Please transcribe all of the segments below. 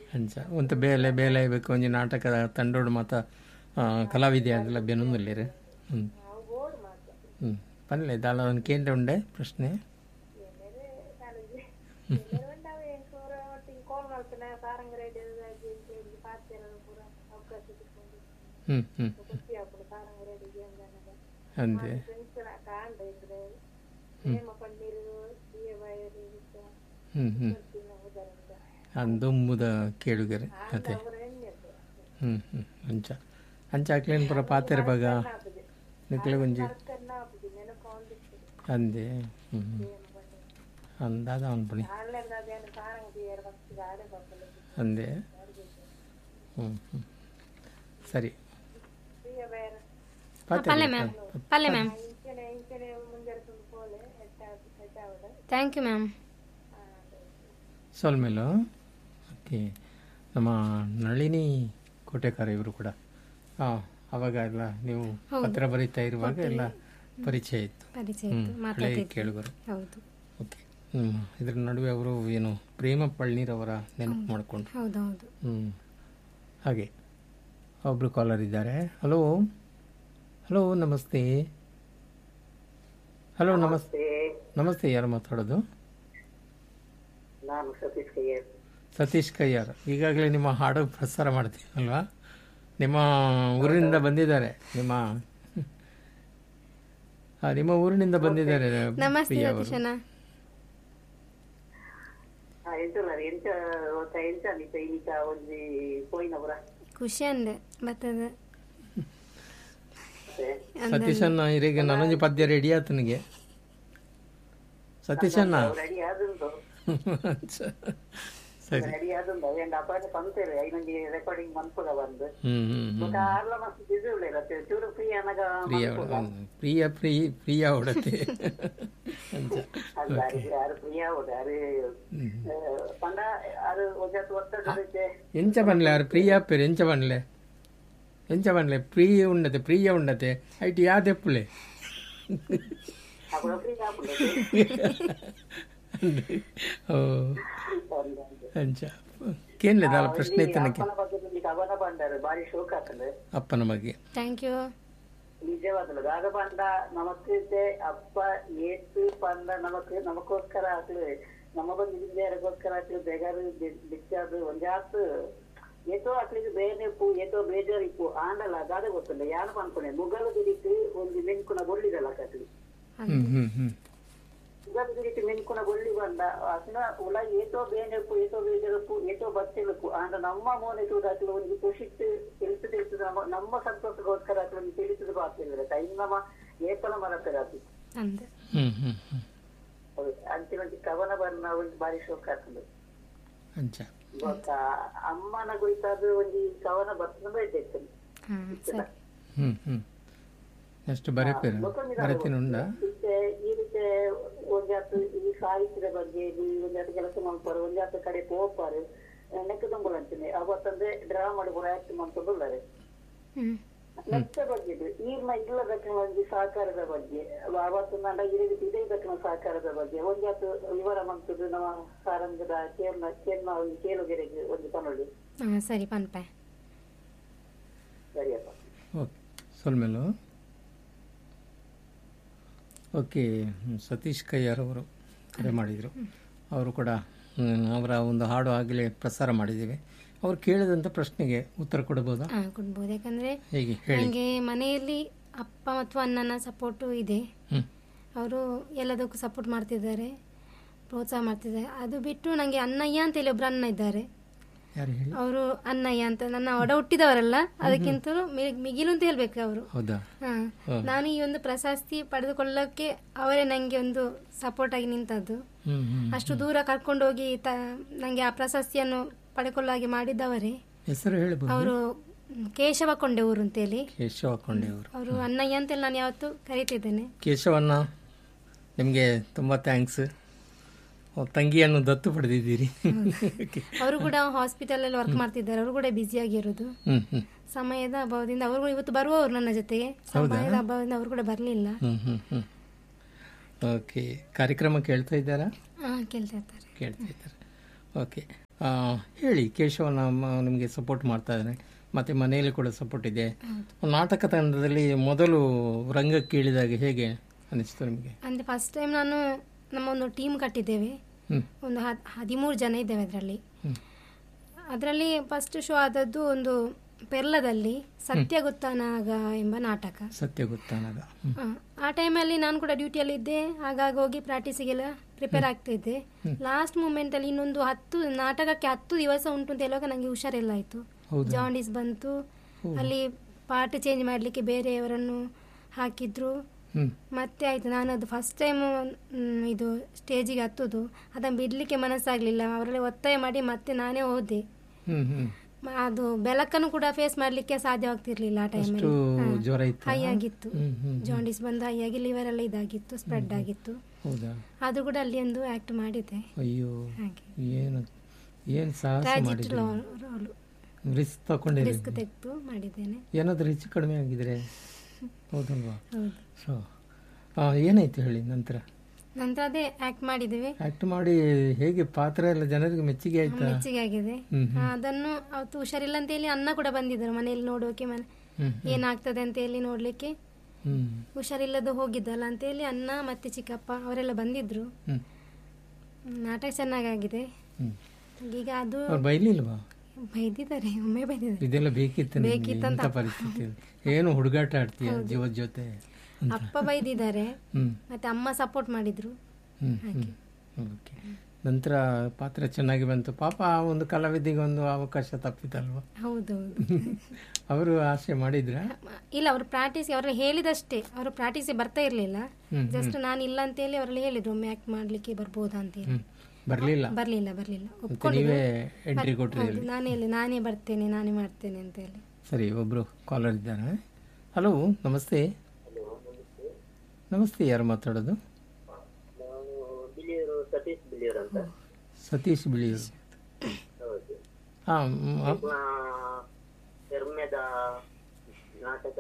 ಅಂಚ ಒಂತ ಬೇಲೆ ಬೇಲೆ ಬೇಕು ಒಂಜಿ ನಾಟಕ ತಂಡೋಡು ಮಾತ ಆ, ಕಲಾವಿದೆ ಅದೆಲ್ಲ ಬೆನ್ನೊಂದುಲ್ಲೇರು ಹ್ಞೂ ಹ್ಞೂ ಪನ್ಲೆ ದಾಲ ಒಂದು ಕೇಂದ್ರ ಉಂಡೆ ಪ್ರಶ್ನೆ ಹ್ಞೂ ಹ್ಞೂ ಅಂದೆ ಹ್ಞೂ ಹ್ಞೂ ಅಂದೊಂಬುದ ಕೇಳುಗರೆ ಅದೇ ಹ್ಞೂ ಹ್ಞೂ ಅಂಚ ಅಂಚ ಹಾಕ್ಲೇನು ಪುರ ಪಾತೆರ ಬಗ ನಿಕ್ಲೆ ಒಂಜಿ ಅಂದೆ ಹ್ಞೂ ಹ್ಞೂ ಅಂದಾದ ಅವನು ಪಣಿ ಅಂದೆ ಹ್ಞೂ ಹ್ಞೂ ಸರಿ ಪಲ್ಲೆ ಮ್ಯಾಮ್ ಪಲ್ಲೆ ಮ್ಯಾಮ್ ಥ್ಯಾಂಕ್ ಯು ಮ್ಯಾಮ್ ಸೋಲ್ಮೇಲು ಓಕೆ ನಮ್ಮ ನಳಿನಿ ಕೋಟೆಕಾರ ಇವರು ಕೂಡ ಹಾಂ ಅವಾಗ ಎಲ್ಲ ನೀವು ಪತ್ರ ಬರೀತಾ ಇರುವಾಗ ಎಲ್ಲ ಪರಿಚಯ ಇತ್ತು ಪರಿಚಯ ಹ್ಞೂ ಇತ್ತು ಹಳೆ ಮಾತಾಡ್ತಿದ್ವಿ ಕೇಳುಗರು ಹೌದು ಓಕೆ ಹ್ಞೂ ಇದ್ರ ನಡುವೆ ಅವರು ಏನು ಪ್ರೇಮ ಪಳ್ನೀರವರ ನೆನಪು ಮಾಡಿಕೊಂಡು ಹೌದು ಹೌದು ಹ್ಞೂ ಹಾಗೆ ಒಬ್ಬರು ಕಾಲರ್ ಇದ್ದಾರೆ ಹಲೋ ಹಲೋ ನಮಸ್ತೆ ಹಲೋ ನಮಸ್ತೆ ನಮಸ್ತೆ ಯಾರು ಮಾತಾಡೋದು ನಾನು ಸತೀಶ್ ಕೈಯರ್ ಸತೀಶ್ ಕಯ್ಯಾರ್ ಈಗಾಗಲೇ ನಿಮ್ಮ ಹಾಡು ಪ್ರಸಾರ ಮಾಡ್ತೀವಿ ಅಲ್ವಾ ನಿಮ್ಮ ಊರಿನಿಂದ ಬಂದಿದ್ದಾರೆ ನಿಮ್ಮ ಆ, ನಿಮ್ಮ ಊರಿನಿಂದ ಬಂದಿದ್ದಾರೆ ನಮಸ್ತೆ ಪ್ರಿಯಾ ಅವರು ಸತೀಶಣ್ಣ ಎಂತ ಎಂತ ಒತ್ತ ಎಂತ ಅನಿತ ಈಗ ಒಂಜಿ ಪೋಯಿನವರ ಖುಷಿ ಅಂದೆ ಬರ್ತದ ಸತೀಶಣ್ಣ ಇರಿಗೆ ನನೊಂದು ಪದ್ಯ ರೆಡಿ ಆತನಿಗೆ ಸತೀಶಣ್ಣ ರೆಡಿ ಆದುಂಟು ಸರಿ ರೆಡಿ ಆದುಂಟು ಎಂಡ ಅಪಾಟ ಪಂತೇವೆ ಐನೊಂಜಿ ರೆಕಾರ್ಡಿಂಗ್ ಮನ್ಪುಗ ಬಂದು ಹ್ಮ್ ಹ್ಮ್ ಹ್ಮ್ ಬೊಕ ಆರ್ಲ ಮಸ್ತ್ ಬಿಸಿ ಉಳ್ಳೇರ ಚೂರು ಫ್ರೀ ಅನಗ ಪ್ರಿಯ ಪ್ರಿಯ ಪ್ರಿಯ ಪ್ರಿಯ ಹೊಡತೆ ಅಂಚ ಅಲ್ಲ ಯಾರು ಫ್ರೀ ಆವೋಡು ಯಾರು ಪಂಡ ಅದು ಒಂಜತ್ತು ಒತ್ತಡ ಎಂಚ ಬನ್ಲೆ ಆರು ಪ್ರಿಯ ಪೇರು ಎಂಚ ಬನ್ಲೆ ಎಂಚ ಬನ್ಲೆ ಪ್ರಿಯ ಉಂಡತೆ ಪ್ರಿಯ ಉಂಡತೆ ಐಟಿ ಯಾದೆಪ್ಪುಲೆ ಅప్పుడు ಫ್ರೀ ಆಪುಂಡು ಓ ಅಂಚ ಕೇನ್ಲೆ ದಾಲ ಪ್ರಶ್ನೆ ಇತ್ತನಕ್ಕೆ ಅಪ್ಪನ ಬಗ್ಗೆ ನಿಮಗೆ ಅವನ ಬಂಡಾರು ಬಾರಿ ಶೋಕ ಆಗ್ತದೆ ಅಪ್ಪನ ಬಗ್ಗೆ ಥ್ಯಾಂಕ್ ಯು ನಿಜವಾದಲು ದಾದ ಪಂಡ ನಮಸ್ತೆ ಅಪ್ಪ ಏತು ಪಂಡ ನಮಕ್ ನಮಗೋಸ್ಕರ ಆಗ್ಲಿ ನಮ್ಮ ಬಂದು ವಿದ್ಯಾರಗೋಸ್ಕರ ಆಗ್ಲಿ ಬೇಗಾರು ಬಿಚ್ಚಾದು ಒಂಜಾತು ಏತೋ ಅಕ್ಲಿಗೆ ಬೇನೆಪ್ಪು ಏತೋ ಬೇಜಾರಿಪ್ಪು ಆಂಡಲ ದಾದ ಗೊತ್ತಿಲ್ಲ ಯಾರು ಅನ್ಕೊಂಡೆ ಮುಗಲು ಗಿರಿತು ಒಂದು ಮೆನ್ಕುನ ಗೊಳ್ಳಿದಲ್ಲ ಕಟ್ಲಿ ಹ್ಮ್ ಹ್ಮ್ ಹ್ಮ್ ಮುಗಲು ಗಿರಿತು ಮೆನ್ಕುನ ಗೊಳ್ಳಿ ಬಂದ ಅಸನ ಉಲ ಏತೋ ಬೇನೆಪ್ಪು ಏತೋ ಬೇಜಾರಪ್ಪು ಏತೋ ಬಚ್ಚೆಲಪ್ಪು ಆಂಡ ನಮ್ಮ ಮೋನೆ ತೂದಾಕ್ಲು ಒಂದು ಖುಷಿತ್ತು ತಿಳಿತು ತಿಳಿತು ನಮ್ಮ ನಮ್ಮ ಸಂತೋಷಗೋಸ್ಕರ ಆಗ್ಲಿ ಒಂದು ತಿಳಿತದ ಬಾತಿಲ್ಲ ಟೈಮ್ ನಮ್ಮ ಏಪಲ ಮರತರ ಅಂದೆ ಹ್ಮ್ ಹ್ಮ್ ಹ್ಮ್ ಅಂತಿಮ ಕವನ ಬರ್ನ ಒಂದು ಬಾರಿ ಶೋಕ ಆಗ್ತದೆ ಅಂಚ ಗೊತ್ತ ಅಮ್ಮನ ಕುರಿತಾದ ಒಂದು ಕವನ ಬರ್ತದ ಬೈತೈತೆ ಹಾಂ ಸರಿ ಹ್ಮ್ ಹ್ಮ್ ಎಷ್ಟು ಬರೆಪೇರು ಬರೆತೀನಿ ಉಂಡ ಮತ್ತೆ ಈ ರೀತಿ ಒಂಜಾತು ಈ ಸಾಹಿತ್ಯದ ಬಗ್ಗೆ ಈ ಒಂಜಾತು ಕೆಲಸ ಮಾಡ್ತಾರೆ ಒಂಜಾತು ಕಡೆ ಪೋಪಾರು ನೆಕ್ಕದಂಬುಳ ಅಂತೀನಿ ಅವತ್ತಂದ್ರೆ ಡ್ರಾ ಮಾಡಿ ಆಕ್ಟ್ ಮಾಡ್ಕೊಂಡುಳ್ಳಾರೆ ಹ್ಞೂ ನೆಕ್ಸ್ಟ್ ಬಗ್ಗೆ ಇದು ಈರ್ನ ಇಲ್ಲದಕ್ಕಿನ ಒಂದು ಸಹಕಾರದ ಬಗ್ಗೆ ಅವತ್ತು ನನ್ನ ಇರಿದ ಇದೇ ದಕ್ಕಿನ ಸಹಕಾರದ ಬಗ್ಗೆ ಒಂಜಾತು ವಿವರ ಮಂತದ್ದು ನಮ್ಮ ಸಾರಂಗದ ಕೇರ್ನ ಕೇರ್ನ ಒಂದು ಕೇಳುಗೆರೆಗೆ ಒಂದು ಪನೊಳ್ಳಿ ಹಾಂ ಸರಿ ಪನ್ಪೆ ಸರಿಯಪ್ಪ ಓಕೆ ಸೊಲ್ಮೇಲು ಓಕೆ ಹ್ಮ್, ಸತೀಶ್ ಕಯ್ಯಾರ್ ಅವರು ಕರೆ ಮಾಡಿದರು ಅವರು ಕೂಡ ಹ್ಮ್, ಅವರ ಒಂದು ಹಾಡು ಆಗಲೇ ಪ್ರಸಾರ ಮಾಡಿದ್ದೀವಿ ಅವ್ರು ಕೇಳಿದಂಥ ಪ್ರಶ್ನೆಗೆ ಉತ್ತರ ಕೊಡಬಹುದಾ ಹಾಂ ಕೊಡ್ಬೋದು ಯಾಕಂದರೆ ಹೇಗೆ ಹೇಳಿ ನನಗೆ ಮನೆಯಲ್ಲಿ ಅಪ್ಪ ಮತ್ತು ಅಣ್ಣನ ಸಪೋರ್ಟು ಇದೆ ಹ್ಞೂ ಅವರು ಎಲ್ಲದಕ್ಕೂ ಸಪೋರ್ಟ್ ಮಾಡ್ತಿದ್ದಾರೆ ಪ್ರೋತ್ಸಾಹ ಮಾಡ್ತಿದ್ದಾರೆ ಅದು ಬಿಟ್ಟು ನನಗೆ ಅಣ್ಣಯ್ಯ ಅಂತೇಳಿ ಒಬ್ರು ಅಣ್ಣ ಇದ್ದಾರೆ ಯಾರು ಹೇಳಿ ಅವರು ಅಣ್ಣಯ್ಯ ಅಂತ ನನ್ನ ಒಡ ಹುಟ್ಟಿದವರಲ್ಲ ಅದಕ್ಕಿಂತಲೂ ಮಿ- ಮಿಗಿಲು ಅಂತ ಹೇಳ್ಬೇಕು ಅವರು ಹೌದಾ ಹಾ ಹ್ಮ್. ನಾನು ಈ ಒಂದು ಪ್ರಶಸ್ತಿ ಪಡೆದುಕೊಳ್ಳೋಕೆ ಅವರೇ ನನಗೆ ಒಂದು ಸಪೋರ್ಟ್ ಆಗಿ ನಿಂತದ್ದು ಹ್ಞೂ ಹ್ಞೂ ಅಷ್ಟು ದೂರ ಕರ್ಕೊಂಡೋಗಿ ತ ನನಗೆ ಆ ಪ್ರಶಸ್ತಿಯನ್ನು ಪಡೆಕೊಳ್ಳೋ ಹಾಗೆ ಮಾಡಿದ್ದವರೇ ಹೆಸರು ಹೇಳ್ಬೋದು ಅವರು ಕೇಶವ ಕೊಂಡೆ ಊರು ಅಂತೇಳಿ ಕೇಶವ ಕೊಂಡೆ ಅವರು ಅವರು ಅಣ್ಣಯ್ಯ ಅಂತೇಳಿ ನಾನು ಯಾವತ್ತೂ ಕರಿತಿದ್ದೇನೆ ಕೇಶವಣ್ಣ ನಿಮಗೆ ತುಂಬ ಥ್ಯಾಂಕ್ಸ್ ತಂಗಿಯನ್ನು ದತ್ತು ಪಡೆದಿದ್ದೀರಿ ಅವರು ಕೂಡ ಹಾಸ್ಪಿಟಲ್ ಅಲ್ಲಿ ವರ್ಕ್ ಮಾಡ್ತಿದ್ದಾರೆ ಅವರು ಕೂಡ ಬ್ಯುಸಿ ಆಗಿರೋದು ಹ್ಞೂ ಹ್ಞೂ ಸಮಯದ ಅಭಾವದಿಂದ ಅವರು ಕೂಡ ಇವತ್ತು ಬರುವವರು ನನ್ನ ಜೊತೆಗೆ ಸಮಯದ ಅಭಾವದಿಂದ ಅವರು ಕೂಡ ಬರಲಿಲ್ಲ ಹ್ಞೂ ಹ್ಞೂ ಹ್ಞೂ ಓಕೆ ಕಾರ್ಯಕ್ರಮ ಕೇಳ್ತಾ ಇದ್ದಾರಾ ಹಾ ಕೇಳ್ತಾ ಇರ್ತಾರೆ ಕೇಳ್ತಾ ಇದ್ದಾರೆ ಓಕೆ ಆ, ಹೇಳಿ ಕೇಶವನ ನಿಮಗೆ ಸಪೋರ್ಟ್ ಮಾಡ್ತಾ ಇದ್ದಾನೆ ಮತ್ತು ಮನೆಯಲ್ಲಿ ಕೂಡ ಸಪೋರ್ಟ್ ಇದೆ ನಾಟಕ ತಂಡದಲ್ಲಿ ಮೊದಲು ರಂಗಕ್ಕೆ ಇಳಿದಾಗ ಹೇಗೆ ಅನಿಸ್ತು ನಿಮಗೆ ಅಂದರೆ ಫಸ್ಟ್ ಟೈಮ್ ನಾನು ನಮ್ಮ ಒಂದು ಟೀಮ್ ಕಟ್ಟಿದ್ದೇವೆ ಹ್ಮ್. ಒಂದು ಹದ್ ಹದಿಮೂರು ಜನ ಇದ್ದೇವೆ ಅದರಲ್ಲಿ ಹ್ಮ್. ಅದರಲ್ಲಿ ಫಸ್ಟ್ ಶೋ ಆದದ್ದು ಒಂದು ಪೆರ್ಲದಲ್ಲಿ ಸತ್ಯ ಗೊತ್ತಾನಾಗ ಎಂಬ ನಾಟಕ ಸತ್ಯ ಗೊತ್ತಾನಾಗ ಹ್ಮ್. ಆ, ಆ ಟೈಮಲ್ಲಿ ನಾನು ಕೂಡ ಡ್ಯೂಟಿಯಲ್ಲಿ ಇದ್ದೆ ಆಗಾಗ ಹೋಗಿ ಪ್ರಾಕ್ಟೀಸಿಗೆಲ್ಲ ಪ್ರಿಪೇರ್ ಆಗ್ತಿದ್ದೆ ಲಾಸ್ಟ್ ಮೂಮೆಂಟಲ್ಲಿ ಇನ್ನೊಂದು ಹತ್ತು ನಾಟಕಕ್ಕೆ ಹತ್ತು ದಿವಸ ಉಂಟು ಅಂತ ಹೇಳುವಾಗ ನನಗೆ ಹುಷಾರಿಲ್ಲ ಆಯಿತು ಹೌದಾ ಜಾಂಡೀಸ್ ಬಂತು ಅಲ್ಲಿ ಪಾರ್ಟ್ ಚೇಂಜ್ ಮಾಡಲಿಕ್ಕೆ ಬೇರೆಯವರನ್ನು ಹಾಕಿದ್ರು ಹ್ಮ್ ಮತ್ತೆ ಆಯಿತು ನಾನು ಅದು ಫಸ್ಟ್ ಟೈಮ್ ಇದು ಸ್ಟೇಜಿಗೆ ಹತ್ತುದು ಅದನ್ನು ಬಿಡಲಿಕ್ಕೆ ಮನಸ್ಸಾಗಲಿಲ್ಲ ಅವರಲ್ಲಿ ಒತ್ತಾಯ ಮಾಡಿ ಮತ್ತೆ ನಾನೇ ಹೋದೆ ಹ್ಮ್ ಹ್ಮ್ ಮ- ಅದು ಬೆಳಕನ್ನು ಕೂಡ ಫೇಸ್ ಮಾಡಲಿಕ್ಕೆ ಸಾಧ್ಯವಾಗ್ತಿರ್ಲಿಲ್ಲ ಆ ಅಷ್ಟು ಟೈಮಲ್ಲಿ ಜ್ವರ ಇತ್ತು ಹೈ ಆಗಿತ್ತು ಹ್ಮ್ ಹ್ಮ್ ಜಾಂಡೀಸ್ ಬಂದು ಹೈ ಆಗಿ ಲಿವರ್ ಎಲ್ಲ ಇದಾಗಿತ್ತು ಸ್ಪ್ರೆಡ್ ಆಗಿತ್ತು ಹೌದಾ ಆದ್ರೂ ಕೂಡ ಅಲ್ಲಿ ಒಂದು ಆಕ್ಟ್ ಮಾಡಿದೆ ಅಯ್ಯೋ ಹಾಗೆ ಏನು ಏನು ಸಾಹಸ ಟ್ರಾಜಿಟ್ ಮಾಡಿದ್ರಿ ರೋಲು ರಿಸ್ಕ್ ತಗೊಂಡಿರಿ ರಿಸ್ಕ್ ತೆಗೆದು ಮಾಡಿದ್ದೇನೆ ಏನಾದರೂ ಹೆಚ್ಚು ಕಡಿಮೆ ಆಗಿದ್ರೆ ಹೌದಲ್ವಾ ಹೌದು ಸೊ ಏನಾಯ್ತು ಹೇಳಿ ನಂತರ ನಂತರ ಅದೇ ಆಕ್ಟ್ ಮಾಡಿದ್ದೇವೆ ಆಕ್ಟ್ ಮಾಡಿ ಹೇಗೆ ಪಾತ್ರ ಎಲ್ಲ ಜನರಿಗೆ ಮೆಚ್ಚುಗೆ ಆಯ್ತಾ ಮೆಚ್ಚುಗೆ ಆಗಿದೆ ಹ್ಮ್ ಆ, ಅದನ್ನು ಅವತ್ತು ಹುಷಾರಿಲ್ಲ ಅಂತ ಹೇಳಿ ಅನ್ನ ಕೂಡ ಬಂದಿದ್ದರು ಮನೆಯಲ್ಲಿ ನೋಡೋಕೆ ಮನೆ ಹ್ಮ್ ಏನಾಗ್ತದೆ ಅಂತ ಹೇಳಿ ನೋಡ್ಲಿಕ್ಕೆ ಹ್ಮ್ ಹುಷಾರಿಲ್ಲದ ಹೋಗಿದ್ದಲ್ಲ ಅಂತ ಹೇಳಿ ಅಣ್ಣ ಮತ್ತೆ ಚಿಕ್ಕಪ್ಪ ಅವರೆಲ್ಲ ಬಂದಿದ್ರು ಹ್ಮ್ ಹ್ಮ್, ನಾಟಕ ಚೆನ್ನಾಗಾಗಿದೆ ಹ್ಮ್ ಈಗ ಅದು ಅವ್ರು ಬೈಲಿಲ್ವಾ ಬೈದಿದ್ದಾರೆ ಒಮ್ಮೆ ಬೈದಿದ್ದಾರೆ ಇದೆಲ್ಲ ಬೇಕಿತ್ತು ನಿಮ್ಗೆ ಬೇಕಿತ್ತಂತ ಇಂಥ ಪರಿಸ್ಥಿತಿ ಏನು ಹುಡುಗಾಟ ಆಡ್ತೀಯ ಜೀವದ ಜೊತೆ ಅಪ್ಪ ಬೈದಿದ್ದಾರೆ ಹ್ಮ್ ಮತ್ತೆ ಅಮ್ಮ ಸಪೋರ್ಟ್ ಮಾಡಿದ್ರು ಹ್ಮ್ ಹ್ಮ್ ಓಕೆ ನಂತರ ಪಾತ್ರ ಚೆನ್ನಾಗಿ ಬಂತು ಪಾಪ ಆ ಒಂದು ಕಲಾವಿದಿಗೆ ಒಂದು ಅವಕಾಶ ತಪ್ಪಿತಲ್ವಾ ಹೌದೌದು ಅವರು ಆಸೆ ಮಾಡಿದ್ರ ಇಲ್ಲ ಅವರು ಪ್ರಾಕ್ಟೀಸ್ ಅವರು ಹೇಳಿದಷ್ಟೇ ಅವರು ಪ್ರಾಕ್ಟೀಸ್ ಬರ್ತಾ ಇರ್ಲಿಲ್ಲ ಹ್ಮ್, ಜಸ್ಟ್ ನಾನು ಇಲ್ಲ ಅಂತ ಹೇಳಿ ಅವರಲ್ಲಿ ಹೇಳಿದ್ರು ಒಮ್ಮೆ ಆಕ್ಟ್ ಮಾಡ್ಲಿಕ್ಕೆ ಬರ್ಬೋದಾ ಅಂತ ಹೇಳಿ ಹ್ಮ್ ಬರ್ಲಿಲ್ಲ ಬರ್ಲಿಲ್ಲ ಬರ್ಲಿಲ್ಲ ಮತ್ತೆ ಒಪ್ಕೊಂಡಿದ್ರು ನೀವೇ ಎಂಟ್ರಿ ಕೊಟ್ರಿ ಹೌದು, ನಾನೇ ಹೇಳಿ ನಾನೇ ಬರ್ತೇನೆ ನಾನೇ ಮಾಡ್ತೇನೆ ಅಂತ ಹೇಳಿ ಸರಿ ಒಬ್ರು ಕಾಲರ್ ಇದ್ದಾರೆ ಹಲೋ ನಮಸ್ತೆ ನಮಸ್ತೆ ಯಾರು ಮಾತಾಡೋದು ನಾನು ಬಿಳಿಯೂರು ಸತೀಶ್ ಬಿಳಿಯೂರು ಅಂತ ಸತೀಶ್ ಬಿಳಿಯೂರು ಹೌದು ಹಾಂ ನಿಮ್ಮ ಧರ್ಮದ ನಾಟಕ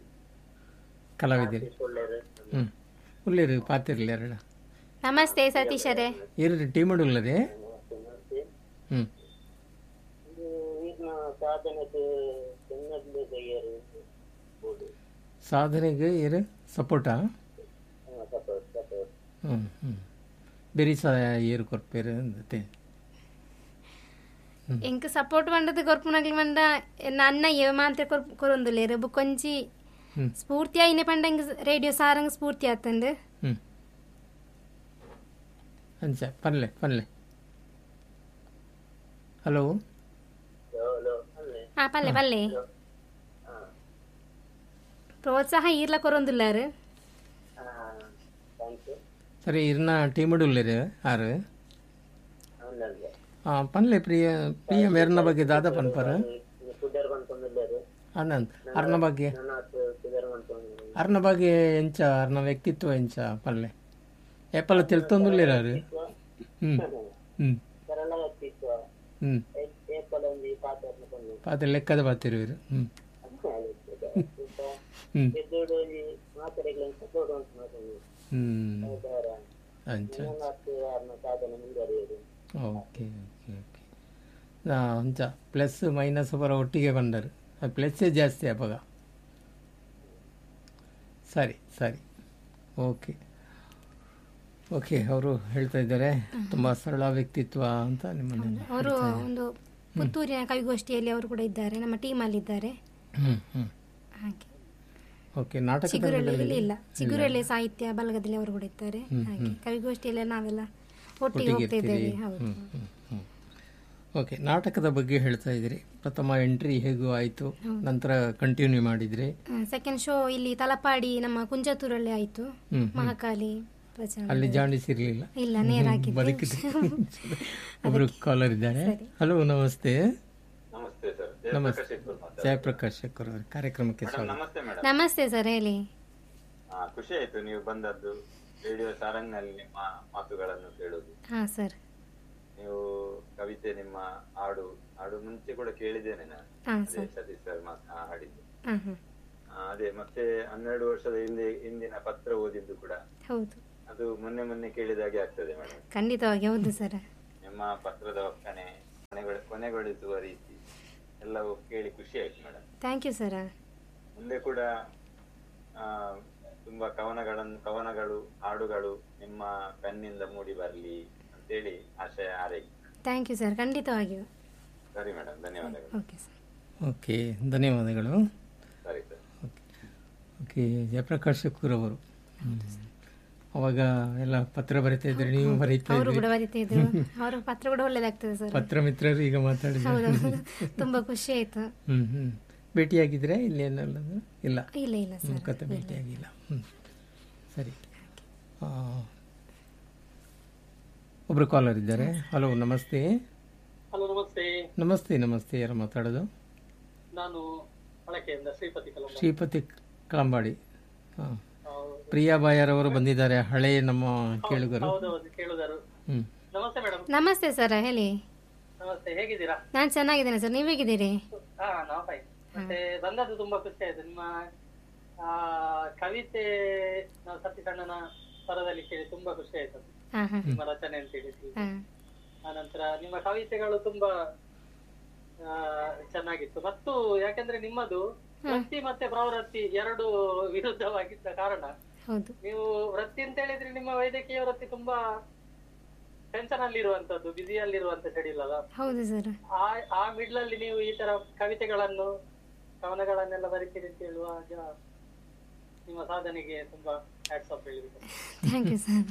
ಕಲಾವಿದಿರಿ ಒಳ್ಳೆಯದು ಹ್ಞೂ ಉಳ್ಳೇರಿ ಪಾತಿರ್ಲಿ ಎರಡು ನಮಸ್ತೆ ಸತೀಶರೇ ಏರಿ ಟೀಮ್ ಉಳ್ಳದೆ ಮತ್ತೆ ಹ್ಞೂ ಇದು ಈಗಿನ ಸಾಧನೆಗೆ ಚೆನ್ನಾಗಿ ಕೈಯರು ಬೋದು ಸಾಧನೆಗೆ ಏರು ಸಪೋರ್ಟಾ ಸಪೋರ್ಟ್ ಸಪೋರ್ಟ್ ಹ್ಞೂ ಹ್ಞೂ ಬೇರೆ ಸಹ ಏರು ಕೊರ್ಪೇರು ಅಂದತೆ ಎಂಕ್ ಸಪೋರ್ಟ್ ಪಂಡದು ಕೊರ್ಪುನಗ್ಲಿ ಮಂಡ ನನ್ನ ಏಮಾಂತ ಕೊರೊಂದುಲ್ಲೇರು ಬುಕೊಂಜಿ ಹ್ಮ್. ಸ್ಫೂರ್ತಿ ಆಯ್ನೆ ಪಂಡ ರೇಡಿಯೋ ಸಾರಂಗ್ ಸ್ಫೂರ್ತಿ ಆತಂದು ಹ್ಞೂ ಅಂಚ ಪನ್ಲೆ ಪನ್ಲೆ ಹಲೋ ಹಲೋ ಅಲ್ಲೇ ಹಾ ಪಲ್ಲೆ ಪಲ್ಲೆ ಪ್ರೋತ್ಸಾಹ ಈರ್ಲ ಕೊರೊಂದುಲ್ಲಾರು ಥ್ಯಾಂಕ್ ಯು ಸರಿ ಇರ್ನ ಟೀಮ್ ಉಳ್ಳೇರಿ ಆರು అవునండి ಹಾಂ ಪನ್ಲೆ ಪ್ರಿಯ ಪ್ರಿಯ ಮೇರ್ನ ಬಗ್ಗೆ ದಾದ ಪನ್ಪರ కుదర పంతొమ్మిది ಅನಂತ್ ಅರ್ನ ಬಗ್ಗೆ నాకు కుదర పంతొమ్మిది ಅರ್ನ ಬಗ್ಗೆ ಎಂಚ ಅರ್ನ ವ್ಯಕ್ತಿತ್ವ ಎಂಚ ಪಲ್ಲೆ ಏಪಲ್ಲ ತಿಳ್ತೊಂದುಲ್ಲೇರಾರು ಹ್ಞೂ ಹ್ಞೂ సరళ వ్యక్తిత్వ ಹ್ಞೂ ఏ పొలంది పాత కొన్ని ಪಾತ್ರ ಲೆಕ್ಕದ ಬರ್ತಿರುವಿರು ಹ್ಞೂ ಹ್ಞೂ పెద్దోడు మాట్లాడే సపోర్ట్ ఉంటుంది ಹ್ಞೂ ಅಂಚ నాకు అన్న సాధన ముందరేది ಓಕೆ ಓಕೆ ಓಕೆ ಅಂಚ ಪ್ಲಸ್ ಮೈನಸ್ ಬರ ಒಟ್ಟಿಗೆ ಬಂದರು ಅದು ಪ್ಲಸ್ಸೇ ಜಾಸ್ತಿ ಅವಾಗ ಸರಿ ಸರಿ ಓಕೆ ಓಕೆ ಅವರು ಹೇಳ್ತಾ ಇದ್ದಾರೆ ತುಂಬ ಸರಳ ವ್ಯಕ್ತಿತ್ವ ಅಂತ ನಿಮ್ಮನ್ನು ಅವರು ಒಂದು ಪುತ್ತೂರಿನ ಕವಿಗೋಷ್ಠಿಯಲ್ಲಿ ಅವರು ಕೂಡ ಇದ್ದಾರೆ ನಮ್ಮ ಟೀಮಲ್ಲಿ ಇದ್ದಾರೆ ಹ್ಞೂ ಹ್ಞೂ ಹಾಗೆ ಓಕೆ ನಾಟಕ ಚಿಗುರಳ್ಳಿ ಇಲ್ಲ ಚಿಗುರಳ್ಳಿ ಸಾಹಿತ್ಯ ಬಲಗದಲ್ಲಿ ಅವರು ಕೂಡ ಇದ್ದಾರೆ ಹಾಗೆ ಕವಿಗೋಷ್ಠಿಯಲ್ಲಿ ನಾವೆಲ್ಲ ಒಟ್ಟಿಗೆ ಹೋಗ್ತಾ ಇದ್ದೇವೆ ಹೌದು ಓಕೆ ನಾಟಕದ ಬಗ್ಗೆ ಹೇಳ್ತಾ ಇದ್ದೀರಿ ಪ್ರಥಮ ಎಂಟ್ರಿ ಹೇಗೂ ಆಯಿತು ನಂತರ ಕಂಟಿನ್ಯೂ ಮಾಡಿದ್ರಿ ಸೆಕೆಂಡ್ ಶೋ ಇಲ್ಲಿ ತಲಪಾಡಿ ನಮ್ಮ ಕುಂಜತೂರಲ್ಲಿ ಆಯ್ತು ಹ್ಮ್, ಮಹಾಕಾಲಿ ಪ್ರಚಾರ ಅಲ್ಲಿ ಜಾಂಡೀಸ್ ಇರಲಿಲ್ಲ ಇಲ್ಲ ನೇರಾಗಿದೆ ಬದುಕಿದೆ ಒಬ್ರು ಕಾಲರ್ ಇದ್ದಾರೆ ಹಲೋ ನಮಸ್ತೆ ನಮಸ್ತೆ ಸರ್ ನಮಸ್ತೆ ಜಯಪ್ರಕಾಶ್ ಶೆಕ್ಕರ್ ಅವರ ಕಾರ್ಯಕ್ರಮಕ್ಕೆ ಸ್ವಾಗತ ನಮಸ್ತೆ ಮೇಡಮ್ ನಮಸ್ತೆ ಸರ್ ಹೇಳಿ ಖುಷಿ ಆಯ್ತು ನೀವು ಬಂದದ್ದು ರೇಡಿಯೋ ಸಾರಂಗ್ನಲ್ಲಿ ನಿಮ್ಮ ಮಾತುಗಳನ್ನು ಕೇಳುದು ಹಾ ಸರ್ ನೀವು ಕವಿತೆ ನಿಮ್ಮ ಹಾಡು ಹಾಡು ಮುಂಚೆ ಕೂಡ ಕೇಳಿದ್ದೇನೆ ನಾನು ಹಾ ಅದೇ ಸರ್ ಸತೀಶ್ ಸರ್ ಮಾತ್- ಆ, ಹಾಡಿದ್ದು ಹಾ ಹಾ ಆ, ಅದೇ ಮತ್ತೆ ಹನ್ನೆರಡು ವರ್ಷದ ಹಿಂದೆ ಹಿಂದಿನ ಪತ್ರ ಓದಿದ್ದು ಕೂಡ ಹೌದು ಅದು ಮೊನ್ನೆ ಮೊನ್ನೆ ಕೇಳಿದಾಗೆ ಆಗ್ತದೆ ಮೇಡಮ್ ಖಂಡಿತವಾಗಿ ಹೌದು ಸರ್ ನಿಮ್ಮ ಪತ್ರದ ಒಕ್ಕಣೆ ಕೊನೆಗೊಳಿಸುವ ರೀತಿ ಎಲ್ಲವೂ ಕೇಳಿ ಖುಷಿ ಆಯ್ತು ಮೇಡಮ್ ಥ್ಯಾಂಕ್ ಯು ಸರ್ ಮುಂದೆ ಕೂಡ ಆ, ತುಂಬಾ ಕವನಗಳನ್ನು ಕವನಗಳು ಹಾಡುಗಳು ನಿಮ್ಮ ಕಣ್ಣಿಂದ ಮೂಡಿ ಬರಲಿ ಅಂತೇಳಿ ಆಶಯ ಹಾರೈಕೆ ಥ್ಯಾಂಕ್ ಯು ಸರ್ ಖಂಡಿತವಾಗಿಯೂ ಸರಿ ಮೇಡಮ್ ಧನ್ಯವಾದಗಳು ಓಕೆ ಸರ್ ಓಕೆ ಧನ್ಯವಾದಗಳು ಸರಿ ಸರ್ ಓಕೆ ಜಯಪ್ರಕಾಶ್ ಶುಕೂರ್ ಅವರು ಹ್ಮ್. ಅವಾಗ ಎಲ್ಲ ಪತ್ರ ಬರಿತಾ ಇದ್ರಿ ನೀವು ಬರೀತಾ ಅವರು ಇದ್ರಿ ಕೂಡ ಬರೀತಾ ಇದ್ರು ಅವ್ರ ಪತ್ರ ಕೂಡ ಒಳ್ಳೇದಾಗ್ತದೆ ಸರ್ ಪತ್ರ ಮಿತ್ರರು ಈಗ ಮಾತಾಡಿದ್ರು ಹೌದು ತುಂಬಾ ಖುಷಿ ಆಯ್ತು ಹ್ಮ್ ಹ್ಮ್ ಭೇಟಿಯಾಗಿದ್ರೆ ಇಲ್ಲೇನಲ್ಲ ಇಲ್ಲ ಇಲ್ಲ ಇಲ್ಲ ಸರ್ ಮುಖತ ಭೇಟಿಯಾಗಿಲ್ಲ ಹ್ಮ್ ಸರಿ ಆ, ಒಬ್ರು ಕಾಲರ್ ಇದ್ದಾರೆ ಹಲೋ ನಮಸ್ತೆ ಹಲೋ ನಮಸ್ತೆ ನಮಸ್ತೆ ನಮಸ್ತೆ ಯಾರು ಮಾತಾಡೋದು ನಾನು ಬಳಕೆಯಿಂದ ಶ್ರೀಪತಿ ಕಲಂಬ ಶ್ರೀಪತಿ ಕಳಂಬಾಡಿ ಹಾಂ ಪ್ರಿಯಾ ಬಾಯರವರು ಬಂದಿದ್ದಾರೆ ಹಳೆ ನಮ್ಮ ಕೇಳುಗರು ಹೌದೌದು ಕೇಳುದರು ಹ್ಮ್ ನಮಸ್ತೆ ಮೇಡಮ್ ನಮಸ್ತೆ ಸರ್ ಹೇಳಿ ನಮಸ್ತೆ ಹೇಗಿದ್ದೀರಾ ನಾನು ಚೆನ್ನಾಗಿದ್ದೇನೆ ಸರ್ ನೀವು ಹೇಗಿದ್ದೀರಿ ಹಾ ನಾವು ಫೈನ್ ಮತ್ತೆ ಬಂದದ್ದು ತುಂಬಾ ಖುಷಿ ಆಯ್ತು ನಿಮ್ಮ ಆ, ಕವಿತೆ ನಾವು ಸತೀಶ್ ಅಣ್ಣನ ಸ್ವರದಲ್ಲಿ ಕೇಳಿ ತುಂಬಾ ಖುಷಿ ಆಯ್ತು ಹಾ ಹಾ ನಿಮ್ಮ ರಚನೆ ಅಂತ ಹೇಳಿದ್ವಿ ಹಾ ಆನಂತರ ನಿಮ್ಮ ಕವಿತೆಗಳು ತುಂಬಾ ಆ, ಚೆನ್ನಾಗಿತ್ತು ಮತ್ತು ಯಾಕಂದ್ರೆ ನಿಮ್ಮದು ವೃತ್ತಿ ಮತ್ತೆ ಪ್ರವೃತ್ತಿ ಎರಡು ವಿರುದ್ಧವಾಗಿದ್ದ ಕಾರಣ ಹೌದು ನೀವು ವೃತ್ತಿ ಅಂತ ಹೇಳಿದ್ರೆ ನಿಮ್ಮ ವೈದ್ಯಕೀಯ ವೃತ್ತಿ ತುಂಬಾ ಟೆನ್ಷನ್ ಅಲ್ಲಿ ಇರುವಂತದ್ದು ಬ್ಯುಸಿಯಲ್ಲಿರುವಂತ ಶೆಡ್ಯೂಲ್ ಅಲ್ಲ ಹೌದು ಸರ್ ಆ ಆ ಮಿಡ್ಲ್ ಅಲ್ಲಿ ನೀವು ಈ ತರ ಕವಿತೆಗಳನ್ನು ಕವನಗಳನ್ನೆಲ್ಲ ಬರೀತೀರಿ ಅಂತ ಹೇಳುವಾಗ ನಿಮ್ಮ ಸಾಧನೆಗೆ ತುಂಬಾ ಹ್ಯಾಟ್ಸ್ ಆಫ್ ಹೇಳಿದ್ರು ಥ್ಯಾಂಕ್ ಯು ಸರ್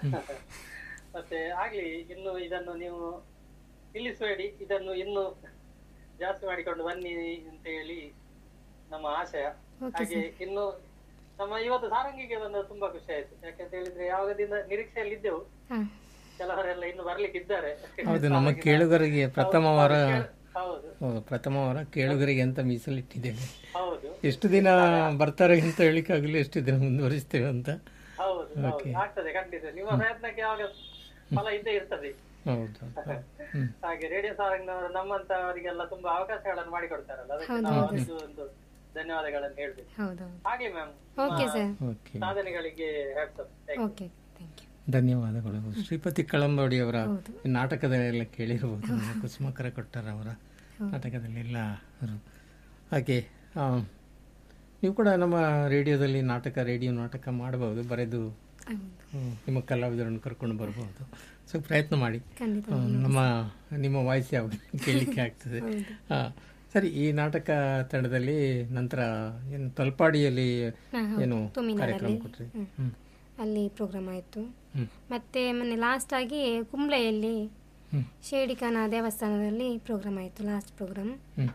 ಮತ್ತೆ ಆಗ್ಲಿ ಇನ್ನು ಇದನ್ನು ನೀವು ನಿಲ್ಲಿಸಬೇಡಿ ಇದನ್ನು ಇನ್ನು ಜಾಸ್ತಿ ಮಾಡಿಕೊಂಡು ಬನ್ನಿ ಅಂತ ಹೇಳಿ ನಮ್ಮ ಆಶಯ Okay, ಹಾಗೆ ಇನ್ನು ನಮ್ಮ ಇವತ್ತು ಸಾರಂಗಿಗೆ ಬಂದ ತುಂಬಾ ಖುಷಿ ಆಯ್ತು ಯಾಕಂತ ಹೇಳಿದ್ರೆ ಯಾವಾಗದಿಂದ ನಿರೀಕ್ಷೆಯಲ್ಲಿ ಇದ್ದೆವು ಹಾ ಕೆಲವರೆಲ್ಲ ಇನ್ನು ಬರ್ಲಿಕ್ಕೆ ಇದ್ದಾರೆ ಹೌದು ನಮ್ಮ ಕೇಳುಗರಿಗೆ ಪ್ರಥಮ ವಾರ ಹೌದು ಹೌದು, ಪ್ರಥಮ ವಾರ ಕೇಳುಗರಿಗೆ ಅಂತ ಮೀಸಲಿಟ್ಟಿದ್ದೇವೆ ಹೌದು ಎಷ್ಟು ದಿನ ಬರ್ತಾರೆ ಅಂತ ಹೇಳಿಕ್ಕಾಗಲಿ ಎಷ್ಟು ದಿನ ಮುಂದುವರಿಸ್ತೇವೆ ಅಂತ ಹೌದು ಹೌದು ಆಗ್ತದೆ ಖಂಡಿತ ನಿಮ್ಮ ಪ್ರಯತ್ನಕ್ಕೆ ಯಾವಾಗ ಫಲ ಇದ್ದೇ ಇರ್ತದೆ ಹೌದು ಹೌದು. ಹ್ಮ್ ಹಾಗೆ ರೇಡಿಯೋ ಸಾರಂಗ್ನವರು ನಮ್ಮಂತವರಿಗೆಲ್ಲ ತುಂಬಾ ಅವಕಾಶಗಳನ್ನ ಮಾಡಿಕೊಡ್ತಾರಲ್ಲ ಅದಕ್ಕೆ ನಾವು ಅವರಿಗೂ ಒಂದು ಧನ್ಯವಾದಗಳನ್ನು ಹೇಳ್ಬೇಕು ಹೌದು ಹಾಗೆ ಮ್ಯಾಮ್ ಓಕೆ ಸರ್ ಓಕೆ ಸಾಧನೆಗಳಿಗೆ ಹ್ಯಾಟ್ಸಪ್ ಓಕೆ ಥ್ಯಾಂಕ್ ಯು ಧನ್ಯವಾದಗಳು ಶ್ರೀಪತಿ ಕಳಂಬಡಿ ಅವರ ಹೌದು. ನಾಟಕದಲ್ಲೆಲ್ಲ ಕೇಳಿರ್ಬೋದು ನಮ್ಮ ಕುಸುಮಕರ ಕೊಟ್ಟರ ಅವರ ನಾಟಕದಲ್ಲೆಲ್ಲ ಅವರು ಹಾಗೆ ಆ, ನೀವು ಕೂಡ ನಮ್ಮ ರೇಡಿಯೋದಲ್ಲಿ ನಾಟಕ ರೇಡಿಯೋ ನಾಟಕ ಮಾಡಬಹುದು ಬರೆದು ಹೌದು ಹ್ಮ್, ನಿಮ್ಮ ಕಲಾವಿದರನ್ನು ಕರ್ಕೊಂಡು ಬರ್ಬೋದು ಸೊ ಪ್ರಯತ್ನ ಮಾಡಿ ಖಂಡಿತ ಆ, ನಮ್ಮ ನಿಮ್ಮ ವಾಯ್ಸ್ ಯಾವಾಗ ಕೇಳಲಿಕ್ಕೆ ಆಗ್ತದೆ ಆ, ಸರಿ ಈ ನಾಟಕ ತಂಡದಲ್ಲಿ ನಂತರ ಏನು ತಲ್ಪಾಡಿಯಲ್ಲಿ ಹಾ, ಹೌದು. ಏನು ತುಮಿನಾಡಲ್ಲಿ. ಕಾರ್ಯಕ್ರಮ ಕೊಟ್ರಿ ಹ್ಮ್. ಹ್ಮ್ ಅಲ್ಲಿ ಪ್ರೋಗ್ರಾಮ್ ಆಯಿತು ಹ್ಮ್. ಮತ್ತೆ ಮೊನ್ನೆ ಲಾಸ್ಟ್ ಆಗಿ ಕುಂಬ್ಳೆಯಲ್ಲಿ ಹ್ಮ್. ಶೇಡಿಕನ ದೇವಸ್ಥಾನದಲ್ಲಿ ಪ್ರೋಗ್ರಾಮ್ ಆಯಿತು ಲಾಸ್ಟ್ ಪ್ರೋಗ್ರಾಮ್ ಹ್ಮ್.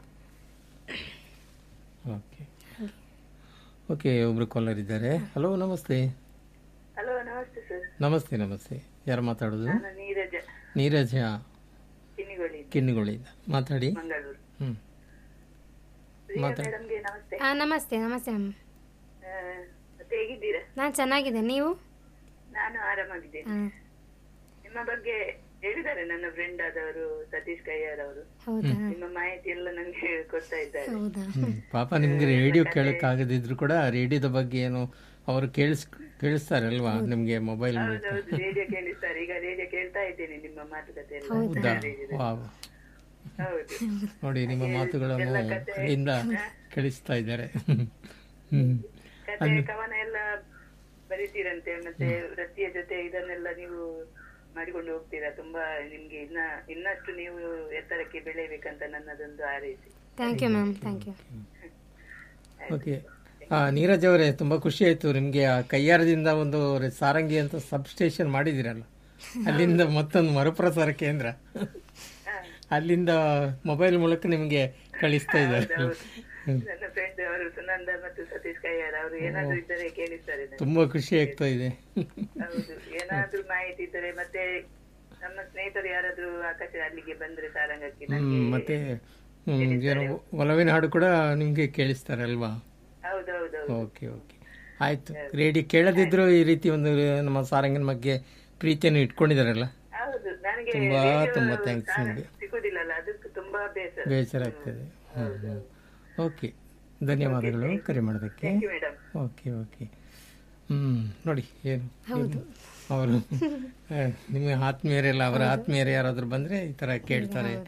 ಓಕೆ ಓಕೆ ಒಬ್ರು ಕಾಲರ್ ಇದ್ದಾರೆ ಹಲೋ ನಮಸ್ತೆ ಹಲೋ ನಮಸ್ತೆ ಸರ್ ನಮಸ್ತೆ ನಮಸ್ತೆ ಯಾರು ಮಾತಾಡೋದು ನಾನು ನೀರಜ ನೀರಜ ಕಿನ್ನಿಗೋಳಿ ಕಿನ್ನಿಗಳಿಂದ ಮಾತಾಡಿ ಮಂಗಳೂರು ಹ್ಮ್ ಪ್ರಿಯಾ ಮೇಡಮ್ಗೆ ನಮಸ್ತೆ ಹಾಂ ನಮಸ್ತೆ ನಮಸ್ತೆ ಅಮ್ಮ ಆ, ಮತ್ತೆ ಹೇಗಿದ್ದೀರಾ ನಾನು ಚೆನ್ನಾಗಿದೆ ನೀವು ನಾನು ಆರಾಮಾಗಿದ್ದೇನೆ ಹಾಂ ನಿಮ್ಮ ಬಗ್ಗೆ ಹೇಳಿದ್ದಾರೆ ನನ್ನ ಫ್ರೆಂಡ್ ಆದವರು ಸತೀಶ್ ಕೈಯಾರ್ ಅವರು ಹೌದಾ ನಿಮ್ಮ ಮಾಹಿತಿ ಎಲ್ಲ ನಂಗೆ ಕೊಡ್ತಾ ಇದ್ದಾರೆ ಹೌದಾ ಹ್ಮ್. ಪಾಪ ನಿಮ್ಗೆ ರೇಡಿಯೋ ಕೇಳಕ್ಕಾಗದಿದ್ರು ಕೂಡ ರೇಡಿಯೋದ ಬಗ್ಗೆ ಏನು ಅವರು ಕೇಳಿಸ್ ಕೇಳಿಸ್ತಾರಲ್ವಾ ನಿಮ್ಗೆ ಮೊಬೈಲ್ ಮೂಲಕ ಹೌದೌದು ರೇಡಿಯೋ ಕೇಳಿಸ್ತಾರೆ ಈಗ ರೇಡಿಯೋ ಕೇಳ್ತಾ ಇದ್ದೇನೆ ನಿಮ್ಮ ಮಾತುಕತೆ ಎಲ್ಲ ಹೌದಾ ವಾವ್. ಹೌದು ನೋಡಿ ನಿಮ್ಮ ಮಾತುಗಳನ್ನು ಕಡೆಯಿಂದ ಕೇಳಿಸ್ತಾ ಇದ್ದಾರೆ ಹ್ಮ್ ಕತೆ ಕವನ ಎಲ್ಲ ಬರೀತೀರಂತೆ ಮತ್ತೆ ವೃತ್ತಿಯ ಜೊತೆ ಇದನ್ನೆಲ್ಲ ನೀವು ಮಾಡಿಕೊಂಡು ಹೋಗ್ತೀರಾ ತುಂಬಾ ನಿಮ್ಗೆ ಇನ್ನ ಇನ್ನಷ್ಟು ನೀವು ಎತ್ತರಕ್ಕೆ ಬೆಳೆಯಬೇಕಂತ ನನ್ನದೊಂದು ಹಾರೈಸಿ thank you ma'am thank you okay ಆ, ನೀರಜ್ ಅವರೇ ತುಂಬಾ ಖುಷಿ ಆಯ್ತು ನಿಮ್ಗೆ ಆ ಕೈಯಾರದಿಂದ ಒಂದು ರೆ- ಸಾರಂಗಿ ಅಂತ ಸಬ್ ಸ್ಟೇಷನ್ ಮಾಡಿದಿರಲ್ಲ ಅಲ್ಲಿಂದ ಮತ್ತೊಂದು ಮರುಪ್ರಸಾರ ಕೇಂದ್ರ ಅಲ್ಲಿಂದ ಮೊಬೈಲ್ ಮೂಲಕ ನಿಮ್ಗೆ ಕಳಿಸ್ತಾ ಇದ್ದಾರೆ ನನ್ನ ಫ್ರೆಂಡ್ ಅವರು ಸುನಂದ ಮತ್ತು ಸತೀಶ್ ಕೈಯಾರ್ ಅವರು ಏನಾದ್ರು ಇದ್ದರೆ ಕೇಳಿಸ್ತಾರೆ ನನಗೆ. ತುಂಬಾ ಖುಷಿ ಆಗ್ತಾ ಇದೆ ಹೌದು ಏನಾದ್ರೂ ಮಾಹಿತಿ ಇದ್ದರೆ ಮತ್ತೆ ನಮ್ಮ ಸ್ನೇಹಿತರು ಯಾರಾದ್ರೂ ಆಕಾಶ ಅಲ್ಲಿಗೆ ಬಂದ್ರೆ ಸಾರಂಗಕ್ಕೆ ಹ್ಮ್ ನನಗೆ ಮತ್ತೆ ಹ್ಮ್ ಏನೋ ಒಲವಿನ ಹಾಡು ಕೂಡ ನಿಮ್ಗೆ ಕೇಳಿಸ್ತಾರೆ ಅಲ್ವಾ ಹೌದೌದು ಓಕೆ ಓಕೆ ಆಯ್ತು ರೇಡಿಯೋ ಕೇಳದಿದ್ರು ಈ ರೀತಿ ಒಂದು ನಮ್ಮ ಸಾರಂಗಿನ ಬಗ್ಗೆ ಪ್ರೀತಿಯನ್ನು ಇಟ್ಕೊಂಡಿದಾರಲ್ಲ ಹೌದು ನನಗೆ ತುಂಬಾ radio ತುಂಬಾ ಥ್ಯಾಂಕ್ಸ್ ಸಾರ- ನಿಮಗೆ ಸಿಗುದಿಲ್ಲಲ್ಲ ಅದಕ್ಕೆ ತುಂಬಾ ಬೇಸರ ಬೇಸರ ಆಗ್ತದೆ ಹ್ಮ್ ಹ್ಮ್ ಓಕೆ ಧನ್ಯವಾದಗಳು ಕರೆ ಮಾಡೋದಕ್ಕೆ ಮೇಡಮ್ ಓಕೆ ಓಕೆ ಹ್ಮ್ ನೋಡಿ ಏನು ಏನು ಅವರು ಆ, ನಿಮ್ಮ ಆತ್ಮೀಯರೆಲ್ಲ ಅವರ ಆತ್ಮೀಯರು ಯಾರಾದ್ರೂ ಬಂದ್ರೆ ಈ ತರ ಕೇಳ್ತಾರೆ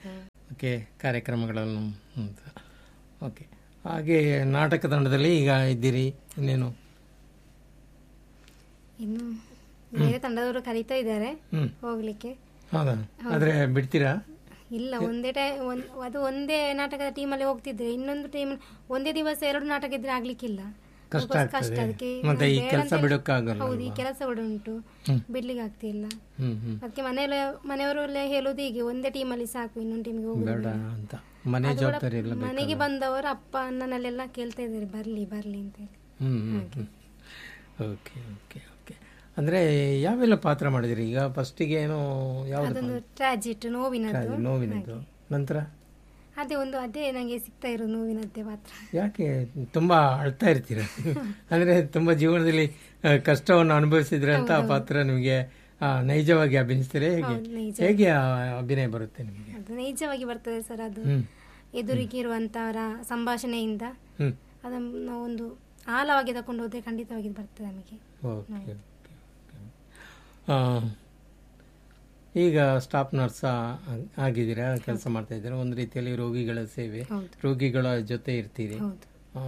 ಓಕೆ ಕಾರ್ಯಕ್ರಮಗಳನ್ನು ಅಂತ ಓಕೆ ಹಾಗೆ ನಾಟಕ ತಂಡದಲ್ಲಿ ಈಗ ಇದ್ದೀರಿ ಇನ್ನೇನು ಇನ್ನು ಬೇರೆ ತಂಡದವರು ಕರೀತಾ ಇದ್ದಾರೆ ಹ್ಞೂ ಹೋಗ್ಲಿಕ್ಕೆ ಹೌದಾ ಆದರೆ ಬಿಡ್ತೀರಾ ಇಲ್ಲ ಒಂದೇ ಟೈ ಒಂದ್ ಅದು ಒಂದೇ ನಾಟಕದ ಟೀಮಲ್ಲಿ ಹೋಗ್ತಿದ್ರೆ ಇನ್ನೊಂದು ಟೀಮ್ ಒಂದೇ ದಿವಸ ಎರಡು ನಾಟಕ ಇದ್ರೆ ಆಗ್ಲಿಕ್ಕಿಲ್ಲ ಕಷ್ಟ ಅದಕ್ಕೋಸ್ಕರ ಆಗ್ತದೆ. ಅದಕ್ಕೆ ಮತ್ತೆ ಈ ಬೇಡ ಕೆಲ್ಸ ಅಂತ ಹೇಳಿ- ಬಿಡೋಕ್ಕಾಗಲ್ಲ ಹೌದು ಈ ಕೆಲಸ ಕೂಡ ಉಂಟು ಬಿಡ್ಲಿಕ್ಕೆ ಆಗ್ತಿಲ್ಲ ಹ್ಞೂ ಹ್ಞೂ ಅದಕ್ಕೆ ಮನೆಯಲ್ಲ ಮನೆಯವರೆಲ್ಲ ಹೇಳೋದು ಹೀಗೆ ಒಂದೇ ಟೀಮಲ್ಲಿ ಸಾಕು ಇನ್ನೊಂದು ಟೀಮಿಗೆ ಹೋಗುದು ಬೇಡ ಅಂತ ಮನೆ ಅದು ಕೂಡ ಜವಾಬ್ದಾರಿ ಎಲ್ಲ ಬೇಕು ಮನೆಗೆ ಬಂದವರು ಅಪ್ಪ ಅಣ್ಣನಲ್ಲೆಲ್ಲ ಕೇಳ್ತಾ ಇದ್ದಾರೆ ಬರ್ಲಿ ಬರ್ಲಿ ಅಂತ ಹೇಳಿ ಹ್ಞೂ ಹ್ಞೂ ಓಕೆ ಓಕೆ ಓಕೆ ಅಂದರೆ ಯಾವೆಲ್ಲ ಪಾತ್ರ ಮಾಡಿದಿರಿ ಈಗ ಫಸ್ಟಿಗೆ ಏನೋ ಯಾವುದು ಅದೊಂದು ಟ್ರಾಜಿಟ್ ನೋವಿನದ್ದು ನೋವಿನದ್ದು ನಂತರ ಅದೇ ಒಂದು ಅದೇ ನಂಗೆ ಸಿಗ್ತಾ ಇರೋ ನೋವಿನದ್ದೇ ಪಾತ್ರ ಯಾಕೆ ತುಂಬ ಅಳ್ತಾ ಇರ್ತೀರ ಅಂದರೆ ತುಂಬ ಜೀವನದಲ್ಲಿ ಆ, ಕಷ್ಟವನ್ನು ಅನುಭವಿಸಿದ್ರೆ ಅಂತ ಆ ಪಾತ್ರ ನಿಮಗೆ ಆ, ನೈಜವಾಗಿ ಅಭಿನಯಿಸ್ತೀರಾ ಹೇಗೆ ಹೌದು, ನೈಜ. ಹೇಗೆ ಆ ಅಭಿನಯ ಬರುತ್ತೆ ನಿಮಗೆ ಅದು ನೈಜವಾಗಿ ಬರ್ತದೆ ಸರ್ ಅದು ಹ್ಮ್. ಎದುರಿಗಿರುವಂತವರ ಸಂಭಾಷಣೆಯಿಂದ ಹ್ಞೂ ಅದನ್ನು ನಾವು ಒಂದು ಆಳವಾಗಿ ತಕೊಂಡು ಹೋದ್ರೆ ಖಂಡಿತವಾಗಿ ಇದು ಬರ್ತದೆ ನಮಗೆ ಓಕೆ ಓಕೆ ಓಕೆ ಈಗ ಸ್ಟಾಫ್ ನರ್ಸ್ ಆಗಿದ್ದೀರಾ ಕೆಲಸ ಮಾಡ್ತಾ ಇದ್ದೀರಾ ಒಂದು ರೀತಿಯಲ್ಲಿ ರೋಗಿಗಳ ಸೇವೆ ಹೌದು ರೋಗಿಗಳ ಜೊತೆ ಇರ್ತೀರಿ ಹೌದು ಆ,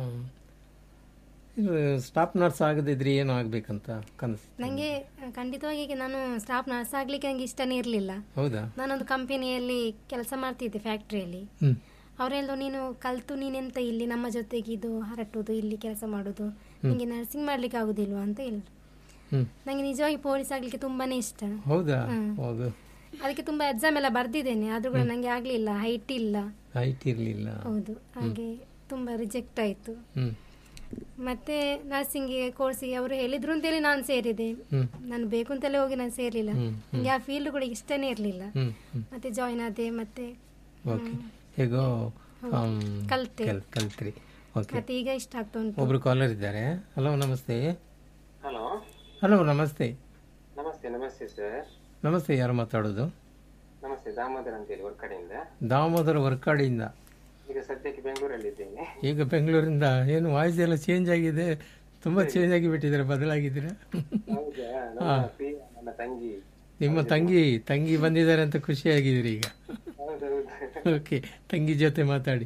ಇದು ಸ್ಟಾಫ್ ನರ್ಸ್ ಆಗದಿದ್ರೆ ಏನು ಆಗ್ಬೇಕಂತ ಕನಸು ನನಗೆ ಖಂಡಿತವಾಗಿ ಈಗ ನಾನು ಸ್ಟಾಫ್ ನರ್ಸ್ ಆಗ್ಲಿಕ್ಕೆ ನನಗೆ ಇಷ್ಟನೇ ಇರಲಿಲ್ಲ ಹೌದಾ ನಾನೊಂದು ಕಂಪನಿಯಲ್ಲಿ ಕೆಲಸ ಮಾಡ್ತಿದ್ದೆ ಫ್ಯಾಕ್ಟ್ರಿಯಲ್ಲಿ ಹ್ಮ್ ಅವರೆಲ್ಲ ನೀನು ಕಲ್ತು ನೀನೆಂತ ಇಲ್ಲಿ ನಮ್ಮ ಜೊತೆಗೆ ಇದು ಹರಟುದು ಇಲ್ಲಿ ಕೆಲಸ ಮಾಡೋದು ನಿಮಗೆ ನರ್ಸಿಂಗ್ ಮಾಡ್ಲಿಕ್ಕೆ ಆಗುದಿಲ್ವಾ ಅಂತ ಹೇಳಿದ್ರು ಹ್ಮ್ ನನಗೆ ನಿಜವಾಗಿ ಪೊಲೀಸ್ ಆಗ್ಲಿಕ್ಕೆ ತುಂಬಾನೇ ಇಷ್ಟ ಹೌದಾ ಹ್ಮ್. ಹೌದು ಅದಕ್ಕೆ ತುಂಬಾ ಎಕ್ಸಾಮ್ ಎಲ್ಲ ಬರ್ದಿದ್ದೇನೆ ಆದ್ರೂ ಕೂಡ ನಂಗೆ ಆಗ್ಲಿಲ್ಲ ಹೈಟ್ ಇಲ್ಲ ಹೈಟ್ ಇರಲಿಲ್ಲ ಹೌದು ಹಾಗೆ ತುಂಬಾ ರಿಜೆಕ್ಟ್ ಆಯ್ತು ಹ್ಮ್ ಮತ್ತೆ ನರ್ಸಿಂಗ್ ಕೋರ್ಸಿಗೆ ಅವರು ಹೇಳಿದ್ರು ಅಂತೇಳಿ ನಾನು ಸೇರಿದೆ ಹ್ಮ್ ನಾನು ಬೇಕು ಅಂತಲೇ ಹೋಗಿ ನಾನು ಸೇರ್ಲಿಲ್ಲ ಹ್ಮ್, ನನಗೆ ಆ ಫೀಲ್ಡ್ ಕೂಡ ಇಷ್ಟನೇ ಇರಲಿಲ್ಲ ಹ್ಮ್ ಹ್ಮ್ ಮತ್ತೆ ಜಾಯಿನ್ ಆದೆ ಮತ್ತೆ ಓಕೆ ಹೇಗೋ ಆಮ್, ಕಲ್ತೆ. ಕಲ್- ಕಲ್ತ್ರಿ ಓಕೆ ಮತ್ತೆ ಈಗ ಇಷ್ಟ ಆಗ್ತಾ ಉಂಟು ಒಬ್ರು ಕಾಲರ್ ಇದ್ದಾರೆ ಹಲೋ ನಮಸ್ತೆ ಹಲೋ ಹಲೋ ನಮಸ್ತೆ ನಮಸ್ತೆ ನಮಸ್ತೆ ಸರ್ ನಮಸ್ತೆ ಯಾರು ಮಾತಾಡೋದು ನಮಸ್ತೆ ದಾಮೋದರ್ ಅಂತೇಳಿ ಅವ್ರ ಕಡೆಯಿಂದ ದಾಮೋದರ ವರ್ಕಾಡಿಯಿಂದ ಈಗ ಸದ್ಯಕ್ಕೆ ಬೆಂಗಳೂರಲ್ಲಿದ್ದೇನೆ ಈಗ ಬೆಂಗಳೂರಿಂದ ಏನು ವಾಯ್ಸ್ ಎಲ್ಲ ಚೇಂಜ್ ಆಗಿದೆ ತುಂಬಾ ಚೇಂಜ್ ಆಗಿ ಬಿಟ್ಟಿದ್ದಾರೆ ಬದಲಾಗಿದ್ದೀರಾ ಹೌದಾ ನಮ್ಮ ಪ್ರಿಯ ನನ್ನ ತಂಗಿ ನಿಮ್ಮ ತಂಗಿ ತಂಗಿ ಬಂದಿದ್ದಾರೆ ಅಂತ ಖುಷಿಯಾಗಿದ್ದೀರಿ ಈಗ ಹೌದೌದು ಓಕೆ ತಂಗಿ ಜೊತೆ ಮಾತಾಡಿ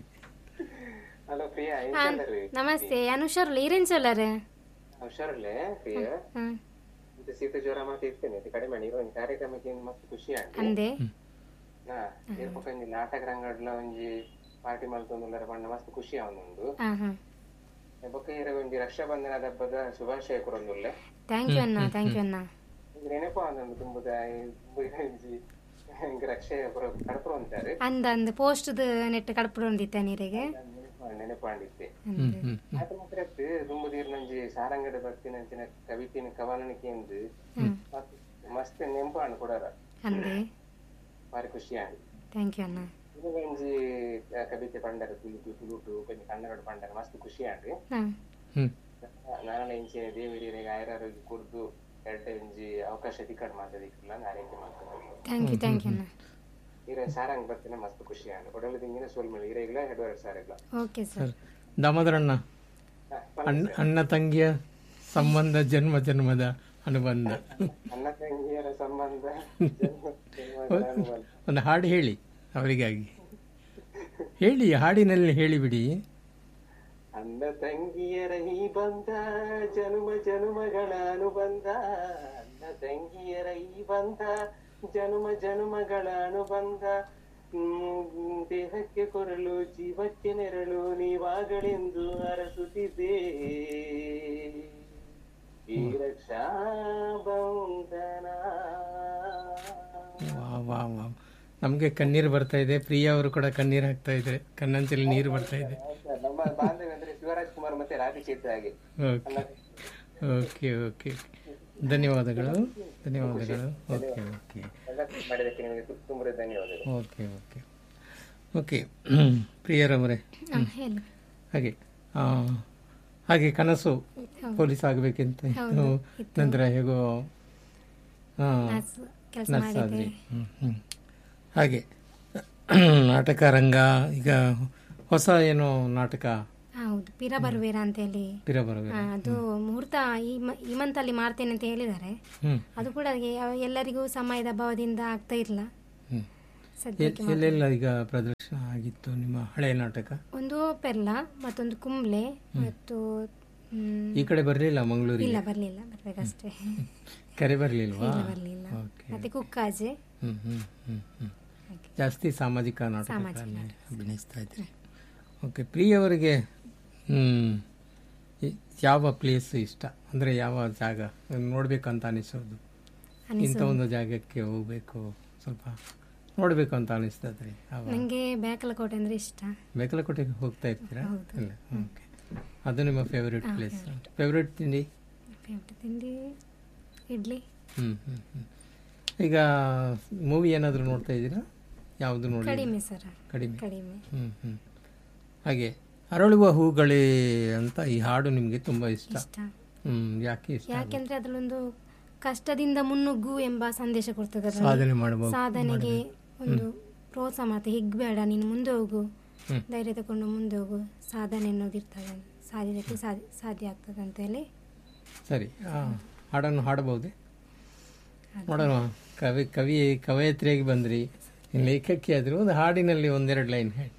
ಹಲೋ ಪ್ರಿಯಾ ಹಾ, ಎಂತಲ್ಲರಿ ನಮಸ್ತೆ ಅನುಷರ್ಲ ಈರೇನ್ ಸೋಲರ್ ಹುಷಾರಲ್ಲೇ ಪ್ರಿಯ ಹ್ಮ್ ಇದು ಶೀತ ಜ್ವರ ಮತ್ತೆ ಇರ್ತೇನೆ ಅದು ಕಡಿಮೆ ಮಾಡಿ ಒಂದು ಕಾರ್ಯಕ್ರಮಕ್ಕೆ ಇನ್ನು ಮಸ್ತ್ ಖುಷಿ ಆಗಿ ಅಂದೆ ನಾ ಇರ್ಬೇಕಂಜಿ ನಾಟಕ ರಂಗಡ್ಲ ಒಂಜಿ ಪಾರ್ಟಿ ಮಲ್ತೊಂದುಲ್ಲರ ಬಣ್ಣ ಮಸ್ತ್ ಖುಷಿ ಅವನೊಂದು ಹಾ ಹಾ ಬೊಕ್ಕ ಇರ ಒಂಜಿ ರಕ್ಷಾಬಂಧನದ ಹಬ್ಬದ ಶುಭಾಶಯ ಕೊರೊಂದುಲ್ಲೆ ಥ್ಯಾಂಕ್ ಯು ಅಣ್ಣ ಥ್ಯಾಂಕ್ ಯು ಅಣ್ಣ ಇದು ನೆನಪು ಅವನೊಂದು ತುಂಬದ ಒಂಜಿ ಹಿಂಗೆ ರಕ್ಷೆ ಕಡಪರು ಅಂತಾರೆ ಅಂದ ಅಂದ ಪೋಸ್ಟ್ ನೆಟ್ ಕಡ್ಪಡೊಂದಿತ್ತ ನೀರಿಗೆ ನೆನಪಾಂಡಿತ್ತೆ ಹ್ಮ್ ಹ್ಮ್ ಅದು ಮಾತ್ರ ತುಂಬುದೀರ್ ನಂಜಿ ಸಾರಂಗಡ ಬರ್ತೀನಂಚಿನ ಕವಿತಿನ ಕವನನಿಕೆ ಎಂದು ಮಸ್ತ್ ನೆಂಪಾಂಡ್ ಕೊಡಾರ ಅಂದೆ ಬಾರಿ ಖುಷಿ ಆಂಡ್ ಥ್ಯಾಂಕ್ ಯು ಅಣ್ಣ ಇದು ಒಂಜಿ ಕವಿತೆ ಪಂಡರ ತುಳುಟು ತುಳುಟು ಕೊಂಚ ಕನ್ನಡ ಪಂಡರ ಮಸ್ತ್ ಖುಷಿ ಆಂಡ್ ಹಾ ಹ್ಮ್ ನಾನೆಲ್ಲ ಇಂಚಿನ ದೇವರಿಗೆ ಆಯರಾರೋಗ್ಯ ಕುರ್ದು ಎರಡ ಒಂಜಿ ಅವಕಾಶ ತಿಕ್ಕಡ್ ಮಾತಾಡಿಕ್ಕಿಲ್ಲ ಆರೈಕೆ ಮಾಡ್ಕೊಂಡು ಥ್ಯಾಂಕ್ ಯು ಥ್ಯಾಂಕ್ ಯು ಅಣ್ಣ ಇರ ಸಾರಂಗ್ ಬರ್ತೀನಿ ಮಸ್ತ್ ಖುಷಿ ಆಂಡ್ ಒಡಲು ದಿಂಗಿನ ಸೋಲ್ಮಳಿ ಇರೆಗ್ಲ ಹೆಡ್ವರ್ಡ್ ಸಾರೆಗ್ಲ ಓಕೆ ಸರ್ ದಾಮೋದರಣ್ಣ ಅಣ್ಣ ಅಣ್ಣ ತಂಗಿಯ ಸಂಬಂಧ ಜನ್ಮ ಜನ್ಮದ ಅನುಬಂಧ ಅಣ್ಣ ತಂಗಿಯರ ಸಂಬಂಧ ಜನ್ಮ- ಜನ್ಮದ ಅನುಬಂಧ. ಒಂದು ಹಾಡು ಹೇಳಿ ಅವರಿಗಾಗಿ ಹೇಳಿ ಹಾಡಿನಲ್ಲಿ ಹೇಳಿಬಿಡಿ ಅಣ್ಣ ತಂಗಿಯರ ಈ ಬಂಧ ಜನುಮ ಜನುಮಗಳ ಅನುಬಂಧ ಅಣ್ಣ ತಂಗಿಯರ ಈ ಬಂಧ ಜನುಮ ಜನುಮಗಳ ಅನುಬಂಧ ಹ್ಮ್, ದೇಹಕ್ಕೆ ಕೊರಳು ಜೀವಕ್ಕೆ ನೆರಳು ನೀವಾಗಳೆಂದು ಅರಸುತ್ತಿದ್ದೆ ಈ ರಕ್ಷಾ ಬಂಧನ ವಾ ವಾ ವಾ ನಮಗೆ ಕಣ್ಣೀರು ಬರ್ತಾ ಇದೆ ಪ್ರಿಯಾ ಅವರು ಕೂಡ ಕಣ್ಣೀರು ಹಾಕ್ತಾ ಇದ್ದಾರೆ ಕಣ್ಣಂಚಲ್ಲಿ ನೀರು ಬರ್ತಾ ಇದೆ ನಮ್ಮ ಬಾಂಧವ್ಯ ಅಂದ್ರೆ ಶಿವರಾಜ್ ಕುಮಾರ್ ಮತ್ತೆ ರಾಧಿ ಚೇತ್ರ ಹಾಗೆ ಓಕೆ ಓಕೆ ಓಕೆ ಧನ್ಯವಾದಗಳು ಧನ್ಯವಾದಗಳು ಓಕೆ ಓಕೆ ಎಲ್ಲ ಮಾಡಿದಕ್ಕೆ ನಿಮಗೆ ತುಂಬ ಧನ್ಯವಾದಗಳು ಓಕೆ ಓಕೆ ಓಕೆ ಪ್ರಿಯರವರೇ ಹಾ ಹೇಳಿ ಹಾಗೆ ಆ, ಹಾಗೆ ಕನಸು ಪೊಲೀಸ್ ಆಗಬೇಕಂತ ಇತ್ತು ನಂತರ ಹೇಗೋ ಆ, ಕೆಲಸ ನರ್ಸ್ ಮಾಡಿದೆ ಆದ್ರಿ ಹ್ಮ್, ಹ್ಮ್. ಹಾಗೆ ನಾಟಕ ರಂಗ ಈಗ ಹೊಸ ಏನೋ ನಾಟಕ ಹೌದು ಪಿರ ಬರುವೇರ ಅಂತ ಹೇಳಿ ಪಿರ ಬರಬೇಕು ಹಾ, ಅದು ಮುಹೂರ್ತ ಈ ಮ- ಈ ಮಂತ್ ಅಲ್ಲಿ ಮಾಡ್ತೇನೆ ಅಂತ ಹೇಳಿದ್ದಾರೆ ಹ್ಮ್ ಅದು ಕೂಡ ಯಾವ- ಎಲ್ಲರಿಗೂ ಸಮಯದ ಅಭಾವದಿಂದ ಆಗ್ತಾ ಇಲ್ಲ ಹ್ಮ್ ಸದ್ಯಕ್ಕೆ ಎಲ್- ಎಲ್ಲೆಲ್ಲ ಈಗ ಪ್ರದರ್ಶನ ಆಗಿತ್ತು ನಿಮ್ಮ ಹಳೆಯ ನಾಟಕ ಒಂದು ಪೆರ್ಲ ಮತ್ತೊಂದು ಕುಂಬ್ಳೆ ಮತ್ತು ಮ್, ಈ ಕಡೆ ಬರಲಿಲ್ಲ ಮಂಗಳೂರಿಗೆ ಇಲ್ಲ ಬರ್ಲಿಲ್ಲ ಬರ್ಬೇಕಷ್ಟೇ ಕರೆ ಬರಲಿಲ್ವಾ ಇಲ್ಲ ಬರ್ಲಿಲ್ಲ ಓಕೆ ಮತ್ತೆ ಕುಕ್ಕಾಜೆ ಹ್ಮ್ ಹ್ಮ್ ಹ್ಮ್ ಹ್ಮ್ ಹಾಗೆ. ಜಾಸ್ತಿ ಸಾಮಾಜಿಕ ನಾಟಕಗಳಲ್ಲಿ ಅಭಿನಯಿಸ್ತಾ ಇದ್ರಿ ಓಕೆ ಪ್ರಿಯವರಿಗೆ ಹ್ಮ್ ಈ- ಯಾವ ಪ್ಲೇಸ್ ಇಷ್ಟ ಅಂದ್ರೆ ಯಾವ ಜಾಗ ನೋಡ್ಬೇಕಂತ ಅನಿಸೋದು ಇಂಥ ಒಂದು ಜಾಗಕ್ಕೆ ಹೋಗ್ಬೇಕು ಸ್ವಲ್ಪ ನೋಡ್ಬೇಕು ಅಂತ ಅನಿಸ್ತದ್ರಿ ಅವ ನಂಗೆ ಬ್ಯಾಕಲಕೋಟೆ ಅಂದ್ರೆ ಇಷ್ಟ ಬೇಕಲಕೋಟೆಗೆ ಹೋಗ್ತಾ ಇರ್ತೀರಾ ಇಲ್ಲ ಓಕೆ ಅದು ನಿಮ್ಮ ಫೇವ್ರೆಟ್ ಪ್ಲೇಸ್ ಫೇವ್ರೆಟ್ ತಿಂಡಿ ಫೇವ್ರೆಟ್ ತಿಂಡಿ ಇಡ್ಲಿ ಹ್ಮ್ ಹ್ಮ್ ಹ್ಮ್ ಈಗ ಮೂವಿ ಏನಾದರೂ ನೋಡ್ತಾ ಇದ್ದೀರಾ ಯಾವುದು ನೋಡಿ ಕಡಿಮೆ ಸರ ಕಡಿಮೆ ಕಡಿಮೆ ಹ್ಮ್ ಹ್ಮ್ ಹಾಗೆ ಅರಳುವ ಹೂಗಳೇ ಅಂತ ಈ ಹಾಡು ನಿಮಗೆ ತುಂಬಾ ಇಷ್ಟ ಇಷ್ಟ ಹ್ಮ್ ಯಾಕೆ ಇಷ್ಟ ಯಾಕೆಂದ್ರೆ ಅದ್ರಲ್ಲೊಂದು ಕಷ್ಟದಿಂದ ಮುನ್ನುಗ್ಗು ಎಂಬ ಸಂದೇಶ ಕೊಡ್ತದೆ ಅದ್ರಲ್ಲಿ. ಸಾಧನೆ ಮಾಡಬಹುದು ಸಾಧನೆಗೆ ಒಂದು ಪ್ರೋತ್ಸಾಹ ಮಾಡ್ತದೆ ಹಿಗ್ಬೇಡ ನೀನು ಮುಂದೆ ಹೋಗು ಹ್ಮ್. ಧೈರ್ಯ ತಗೊಂಡು ಮುಂದೆ ಹೋಗು ಸಾಧನೆ ಅನ್ನೋದು ಇರ್ತದೆ ಸಾಧ್ಯಕ್ಕೆ ಸಾಧ್ಯ ಸಾಧ್ಯ ಆಗ್ತದೆ ಅಂತ ಹೇಳಿ ಸರಿ ಆ ಹಾಡನ್ನು ಹಾಡಬಹುದೇ ನೋಡೋಣ ಕವಿ ಕವಿ ಕವಯತ್ರಿಯಾಗಿ ಬಂದ್ರಿ ಲೇಖಕಿ ಆದರೂ ಒಂದು ಹಾಡಿನಲ್ಲಿ ಒಂದೆರಡು ಲೈನ್ ಹೇಳಿ